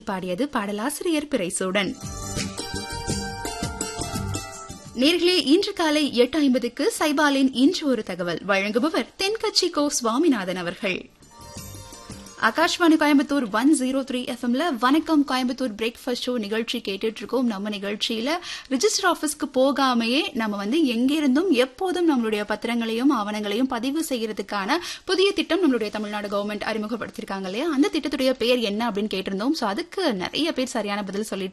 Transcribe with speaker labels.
Speaker 1: பாடியது பாடலாசிரியர் பிறைசூடன் நேர்களே இன்று காலை எட்டு ஐம்பதுக்கு சைபாலின் இன்று ஒரு தகவல் வழங்குபவர் தென்கட்சி கோ சுவாமிநாதன் அவர்கள் Akashvani Coimbatore one zero three எஃப்எம்ல வணக்கம் கோயம்புத்தூர் பிரேக்ஃபாஸ்ட் ஷோ நிகழ்ச்சி கேட்டுட்டு இருக்கோம் நம்ம நிகழ்ச்சியில ரிஜிஸ்டர் ஆபீஸ்க்கு போகாமையே நம்ம வந்து எங்கிருந்தும் எப்போதும் நம்மளுடைய பத்திரங்களையும் ஆவணங்களையும் பதிவு செய்யறதுக்கான புதிய திட்டம் நம்மளுடைய தமிழ்நாடு கவர்மெண்ட் அறிமுகப்படுத்திருக்காங்க இல்லையா அந்த திட்டத்துடைய பேர் என்ன அப்படின்னு கேட்டிருந்தோம் சோ அதுக்கு நிறைய பேர் சரியான பதில் சொல்லிட்டு